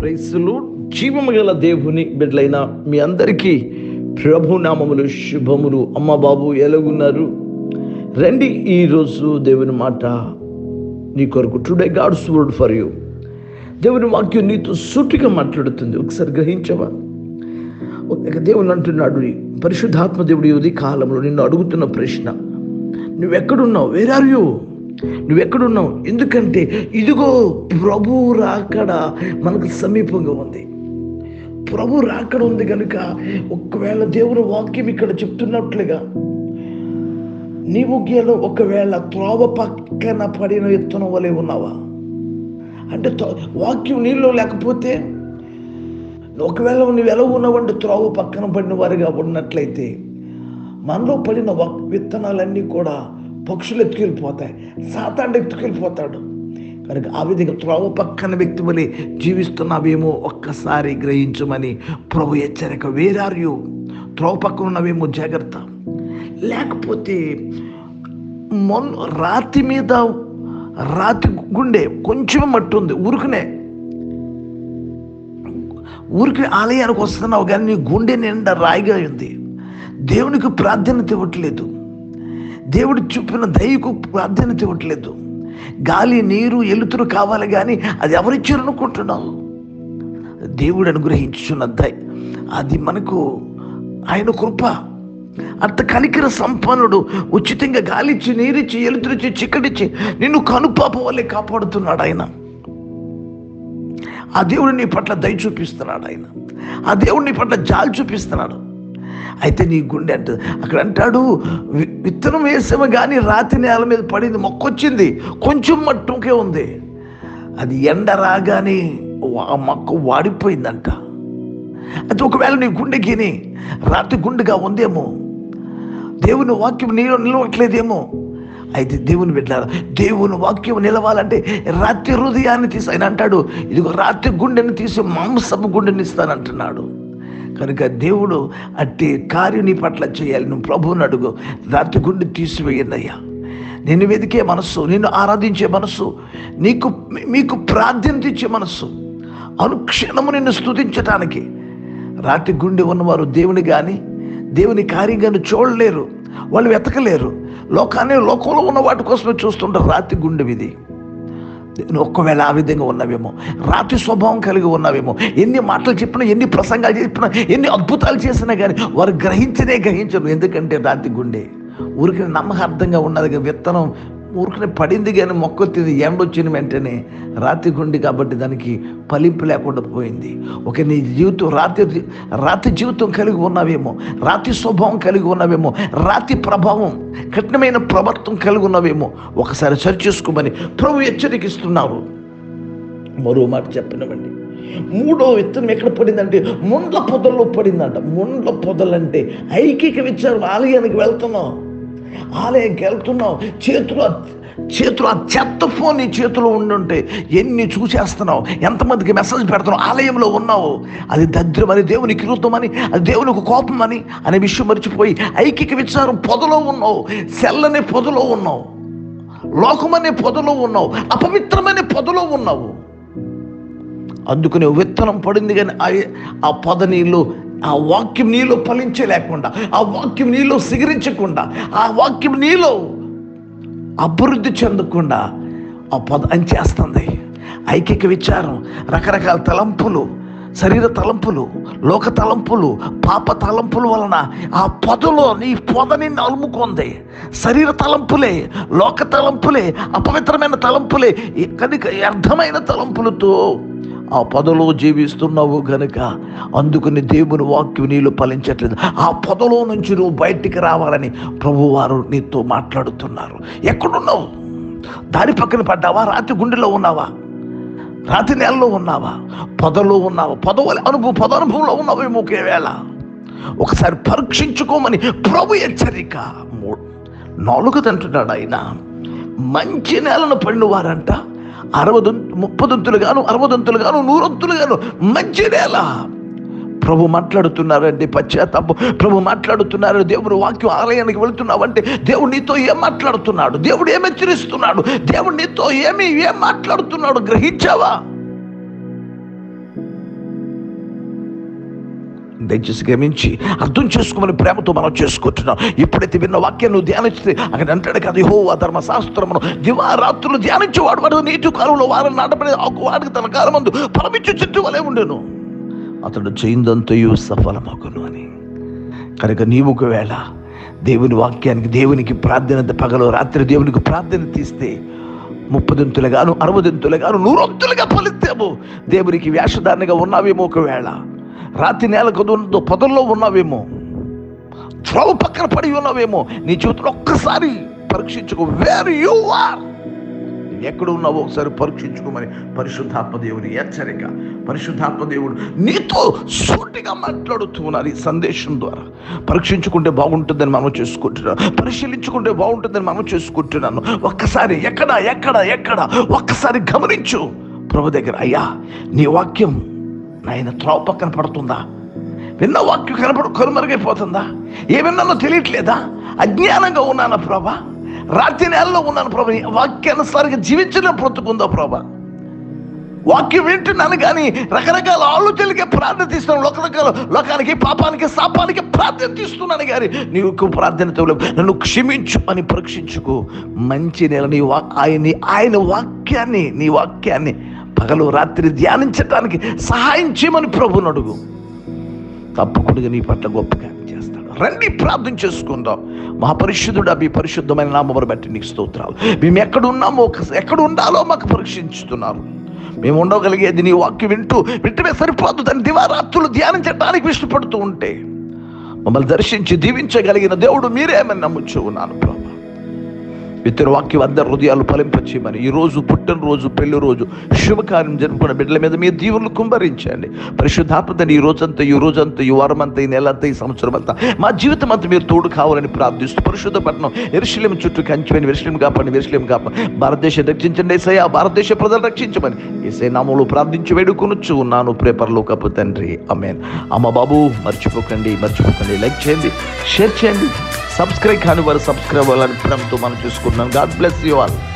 ప్రైసులు జీవము గల దేవుని బిడ్డలైన మీ అందరికీ ప్రభు నామములు శుభములు అమ్మ బాబు ఎలాగున్నారు రండి ఈరోజు దేవుని మాట నీ కొరకు today God's word for you దేవుని వాక్యం నీతో సూటిగా మాట్లాడుతుంది ఒకసారి గ్రహించవా ఒక దేవుని అంటున్నాడు పరిశుద్ధాత్మ దేవుడి ఉదయ కాలంలో నిన్ను అడుగుతున్న ప్రశ్న నువ్వెక్కడున్నావు వేర్ ఆర్ యూ నువ్వెక్కడున్నావు ఎందుకంటే ఇదిగో ప్రభు రాకడ మనకు సమీపంగా ఉంది ప్రభు రాకడ ఉంది కనుక ఒకవేళ దేవుని వాక్యం ఇక్కడ చెప్తున్నట్లుగా నీవు గీలో ఒకవేళ త్రోవ పక్కన పడిన విత్తనం వలె ఉన్నావా అంటే తో- వాక్యం నీళ్ళు లేకపోతే ఒకవేళ నువ్వు ఎలా ఉన్నావంటే త్రోవ పక్కన పడిన వారిగా ఉన్నట్లయితే మనలో పడిన వక్- విత్తనాలన్నీ కూడా పక్షులు ఎత్తుకెళ్ళిపోతాయి సాతాండు ఎత్తుకెళ్ళిపోతాడు కనుక ఆ విధంగా త్రోవ పక్కన వ్యక్తి వలె జీవిస్తున్నావేమో ఒక్కసారి గ్రహించమని ప్రభు హెచ్చరిక వేరారు యూ త్రోవ పక్కన ఉన్నవేమో జాగ్రత్త లేకపోతే మొన్న రాతి మీద రాతి గుండె కొంచెం మట్టి ఉంది ఉరుకునే ఊరికి ఆలయానికి వస్తున్నావు కానీ నీ గుండె నిండా రాయిగా ఉంది దేవునికి ప్రాధాన్యత ఇవ్వట్లేదు దేవుడు చూపిన దయకు ప్రాధాన్యత ఇవ్వట్లేదు గాలి నీరు ఎలుతురు కావాలి కానీ అది ఎవరిచ్చారు అనుకుంటున్నావు దేవుడు అనుగ్రహించున్న దయ అది మనకు ఆయన కృప అంత కనికర సంపన్నుడు ఉచితంగా గాలిచ్చి నీరిచ్చి ఎలుతురిచ్చి చిక్కడిచ్చి నిన్ను కనుపాప వల్లే కాపాడుతున్నాడు ఆయన ఆ దేవుడు నీ పట్ల దయ చూపిస్తున్నాడు ఆయన ఆ దేవుడు నీ పట్ల జాలి చూపిస్తున్నాడు అయితే నీ గుండె అంట అక్కడ అంటాడు "వి- విత్తనం వేసాము కానీ రాతి నేల మీద పడింది మొక్కొచ్చింది కొంచెం మట్టుకే ఉంది అది ఎండ రాగానే వా- ఆ మొక్క వాడిపోయిందంట అయితే ఒకవేళ నీ గుండెకి రాతి గుండెగా ఉందేమో దేవుని వాక్యం నీలో నిలవట్లేదేమో అయితే దేవుని పెట్టారు దేవుని వాక్యం నిలవాలంటే రాత్రి హృదయాన్ని తీసి ఆయన అంటాడు ఇదిగో రాత్రి గుండెని తీసి మాంసపు గుండెని ఇస్తానంటున్నాడు కనుక దేవుడు అట్టి కార్యం నీ పట్ల చేయాలి నువ్వు ప్రభువుని అడుగు రాత్రి గుండె తీసివేయండి అయ్యా నిన్ను వెతికే మనస్సు నిన్ను ఆరాధించే మనస్సు నీకు మీకు ప్రాధాన్యత ఇచ్చే మనస్సు అనుక్షణము నిన్ను స్తుతించటానికి రాత్రి గుండె ఉన్నవారు దేవుని కానీ దేవుని కార్యం కానీ చూడలేరు వాళ్ళు వెతకలేరు లోకాన్ని లోకంలో ఉన్న వాటి కోసమే చూస్తుంటారు రాత్రి గుండె ఇది నువ్వు ఒక్కవేళ ఆ విధంగా ఉన్నావేమో రాత్రి స్వభావం కలిగి ఉన్నావేమో ఎన్ని మాటలు చెప్పినా ఎన్ని ప్రసంగాలు చెప్పినా ఎన్ని అద్భుతాలు చేసినా కానీ వారు గ్రహించనే గ్రహించరు ఎందుకంటే రాత్రి గుండె ఊరికి నమ్మకార్థంగా ఉన్నది కదా, విత్తనం ఊరికనే పడింది కానీ మొక్కొత్తింది ఎండొచ్చిన వెంటనే రాత్రి గుండి కాబట్టి దానికి ఫలింపు లేకుండా పోయింది ఒక నీ జీవితం రాత్రి రాత్రి జీవితం కలిగి ఉన్నావేమో రాత్రి స్వభావం కలిగి ఉన్నావేమో రాత్రి ప్రభావం కఠినమైన ప్రవర్తన కలిగి ఉన్నావేమో ఒకసారి సరి చేసుకోమని ప్రభు హెచ్చరికిస్తున్నారు మరో మాట చెప్పనివ్వండి మూడో విత్తనం ఎక్కడ పడిందంటే ముండ్ల పొదల్లో పడిందంట ముండ్ల పొదలంటే ఐకిక విచ్చారు ఆలయానికి వెళ్తున్నాం ఆలయానికి వెళ్తున్నావు చేతిలో చేతిలో ఆ చెత్త ఫోన్ నీ చేతిలో ఉండుంటే ఎన్ని చూసేస్తున్నావు ఎంతమందికి మెసేజ్ పెడుతున్నావు ఆలయంలో ఉన్నావు అది దరిద్రమని దేవుని కిరుతమని అది దేవునికి కోపమని అనే విషయం మర్చిపోయి ఐకిక విచారం పొదలో ఉన్నావు సెల్లనే పొదలో ఉన్నావు లోకమనే పొదలో ఉన్నావు అపవిత్రమనే పొదలో ఉన్నావు అందుకని విత్తనం పడింది కానీ ఆ- ఆ పొద నీళ్ళు ఆ వాక్యం నీలో ఫలించలేకుండా ఆ వాక్యం నీలో సిగరించకుండా ఆ వాక్యం నీలో అభివృద్ధి చెందకుండా ఆ పొద అంచేస్తుంది ఐకిక విచారం రకరకాల తలంపులు శరీర తలంపులు లోక తలంపులు పాప తలంపుల వలన ఆ పొదలో నీ పొదని అలుముకుంది శరీర తలంపులే లోక తలంపులే అపవిత్రమైన తలంపులే ఈ కనుక వ్యర్థమైన తలంపులతో ఆ పొదలో జీవిస్తున్నావు గనుక అందుకని దేవుని వాక్యం నీళ్ళు ఫలించట్లేదు ఆ పొదలో నుంచి నువ్వు బయటికి రావాలని ప్రభువారు నీతో మాట్లాడుతున్నారు ఎక్కడున్నావు దారి పక్కన పడ్డావా రాత్రి గుండెలో ఉన్నావా రాత్రి నెలలో ఉన్నావా పొదలో ఉన్నావా పొదవలి అనుభవం పొద అనుభవంలో ఉన్నావేమో ఒకవేళ ఒకసారి పరీక్షించుకోమని ప్రభు హెచ్చరిక మూడు నాలుగది అంటున్నాడు ఆయన మంచి నేలను పడిన వారంట అరవదొంతు ముప్పదొంతులు గాను అరవదొంతులు గాను నూరొంతులు గాను మంచి నేల ప్రభు మాట్లాడుతున్నారండి పశ్చాత్తాపం ప్రభు మాట్లాడుతున్నారు దేవుడు వాక్యం ఆలయానికి వెళుతున్నావంటే దేవుడు నీతో ఏం మాట్లాడుతున్నాడు దేవుడు ఏం హెచ్చరిస్తున్నాడు దేవుడు నీతో ఏమి ఏం మాట్లాడుతున్నాడు గ్రహించావా దయచేసి గమించి అర్థం చేసుకోమని ప్రేమతో మనం చేసుకుంటున్నాం ఎప్పుడైతే విన్న వాక్యం నువ్వు ధ్యానిస్తే అక్కడ అంటాడు కదా హో ఆ ధర్మశాస్త్రమును దివారాత్రులు ధ్యానించేవాడు వాడు నీటి కాలంలో వారిని నాటపడే వాడికి తన కాలం మందు పరమిచ్చు చెట్టు వలె ఉండెను అతడు చేయిందంతయు సఫలమగును అని కనుక నీవు ఒకవేళ దేవుని వాక్యానికి దేవునికి ప్రార్థన పగలు రాత్రి దేవునికి ప్రార్థన తీస్తే ముప్పదింతులుగాను అరవదింతులుగాను నూరొంతులుగా ఫలితేమో దేవునికి వేషధారణగా ఉన్నావేమో ఒకవేళ రాత్రి నేల కదుందో పొదల్లో ఉన్నావేమో త్రోవ పక్కన పడి ఉన్నావేమో నీ జీవితంలో ఒక్కసారి పరీక్షించుకో వేర్ యు ఆర్ ఎక్కడ ఉన్నావో ఒకసారి పరీక్షించుకోమని పరిశుద్ధాత్మ దేవుని హెచ్చరిక పరిశుద్ధాత్మ దేవుడు నీతో సూటిగా మాట్లాడుతూ ఉన్నారు ఈ సందేశం ద్వారా పరీక్షించుకుంటే బాగుంటుందని మనం చేసుకుంటున్నాను పరిశీలించుకుంటే బాగుంటుందని మనం చేసుకుంటున్నాను ఒక్కసారి ఎక్కడ ఎక్కడ ఎక్కడ ఒక్కసారి గమనించు ప్రభు దగ్గర అయ్యా నీ వాక్యం నాయన త్రోవ పక్కన పడుతుందా విన్న వాక్యం కనపడు కనుమరుగైపోతుందా ఏమన్నానో తెలియట్లేదా అజ్ఞానంగా ఉన్నానా ప్రభా రాత్రి నెలలో ఉన్నాను ప్రభా వాక్యానుసారంగా జీవించిన బ్రతుకుందా ప్రభా వాక్యం వింటున్నాను కానీ రకరకాల ఆలోచనలకే ప్రార్థన తీస్తున్నాను రకరకాల లోకానికి పాపానికి శాపానికి ప్రార్థన తీస్తున్నాను కానీ నీకు ప్రార్థనతో నన్ను క్షమించు అని పరీక్షించుకో మంచి నెల నీ వా ఆయన ఆయన వాక్యాన్ని నీ వాక్యాన్ని పగలు రాత్రి ధ్యానించడానికి సహాయం చేయమని ప్రభుని అడుగు తప్పకుండా నీ పట్ల గొప్పగా చేస్తాడు రండి ప్రార్థన చేసుకుందాం మహాపరిశుద్ధుడు మీ పరిశుద్ధమైన నామమును బట్టి నీకు స్తోత్రాలు మేము ఎక్కడ ఉన్నామో ఒక- ఎక్కడ ఉండాలో మాకు పరీక్షించుతున్నారు మేము ఉండగలిగేది నీ వాక్యం వింటూ వింటమే సరిపోదు దాన్ని దివారాత్రులు ధ్యానించడానికి ఇష్టపడుతూ ఉంటే మమ్మల్ని దర్శించి దీవించగలిగిన దేవుడు మీరేమని నమ్ముచు ఉన్నాను ప్రభా ఇతర వాక్యం అందరి హృదయాలు ఫలింపచేయమని ఈ రోజు పుట్టినరోజు పెళ్లి రోజు శుభకార్యం జరుపుకున్న బిడ్డల మీద మీ దీవులు కుంభరించండి పరిశుద్ధాత్మతని ఈ రోజంతా ఈ రోజంతా ఈ వారం అంతా ఈ నెల అంతా ఈ సంవత్సరం అంతా మా జీవితం అంతా మీరు తోడు కావాలని ప్రార్థిస్తూ పరిశుద్ధ పట్టణం ఎరుశలేం చుట్టూ కంచిపోయిన విరుశలేం కాపాడి విరుశలేం కాపాడి భారతదేశం రక్షించండి ఏసయ్య భారతదేశ ప్రజలు రక్షించమని ఏసై నామంలో ప్రార్థించి వేడుకొనొచ్చు ఉన్నాను ప్రేపర్లో కప్పు తండ్రి అమేన్ అమ్మ బాబు మర్చిపోకండి మర్చిపోకండి లైక్ చేయండి షేర్ చేయండి సబ్స్క్రైబ్ కాని వారు సబ్స్క్రైబ్ అవ్వాలని ప్రేమతో మనం చూసుకుంటున్నాం గాడ్ బ్లెస్ యూ ఆల్